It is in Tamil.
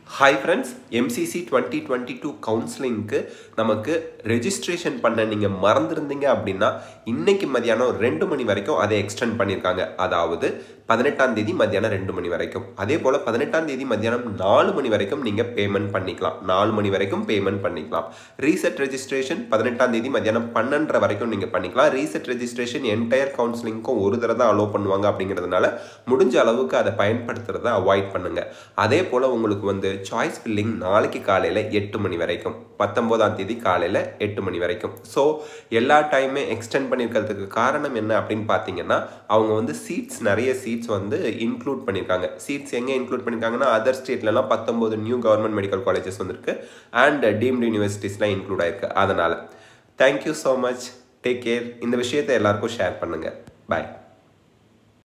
hi friends MCC twenty twenty two கவுன்சிலிங்க்கு நமக்கு ரெஜிஸ்ட்ரேஷன் பண்ண நீங்கள் மறந்துருந்தீங்க அப்படின்னா இன்னைக்கு மதியானம் ரெண்டு மணி வரைக்கும் அதை எக்ஸ்டெண்ட் பண்ணியிருக்காங்க அதாவது பதினெட்டாம் தேதி மத்தியானம் ரெண்டு மணி வரைக்கும் அதே போல் பதினெட்டாம் தேதி மத்தியானம் நாலு மணி வரைக்கும் நீங்கள் பேமெண்ட் பண்ணிக்கலாம் நாலு மணி வரைக்கும் பேமெண்ட் பண்ணிக்கலாம் ரீசெட் ரெஜிஸ்ட்ரேஷன் பதினெட்டாம் தேதி மத்தியானம் பன்னெண்டரை வரைக்கும் நீங்கள் பண்ணிக்கலாம் ரீசெட் ரெஜிஸ்ட்ரேஷன் என்டையர் கவுன்சிலிங்க்கும் ஒரு தடவை தான் அலோவ் பண்ணுவாங்க அப்படிங்கிறதுனால முடிஞ்ச அளவுக்கு அதை பயன்படுத்துறதை அவாய்ட் பண்ணுங்க அதே போல் உங்களுக்கு வந்து சாய்ஸ் ஃபில்லிங் நாளைக்கு காலையில் எட்டு மணி வரைக்கும் பத்தொம்போதாம் தேதி காலையில் எட்டு மணி வரைக்கும் ஸோ எல்லா டைமே எக்ஸ்டெண்ட் பண்ணியிருக்கிறதுக்கு காரணம் என்ன அப்படின்னு பார்த்தீங்கன்னா அவங்க வந்து சீட்ஸ் நிறைய சீட்ஸ் வந்து இன்க்ளூட் பண்ணியிருக்காங்க சீட்ஸ் எங்கே இன்க்ளூட் பண்ணியிருக்காங்கன்னா அதர் ஸ்டேட்லலாம் பத்தொம்போது நியூ கவர்மெண்ட் மெடிக்கல் காலேஜஸ் வந்திருக்கு அண்ட் டீம்டு யூனிவர்சிட்டிஸ்லாம் இன்க்ளூட் ஆயிருக்கு அதனால் thank you so much take care இந்த விஷயத்தை எல்லாருக்கும் ஷேர் பண்ணுங்கள் பாய்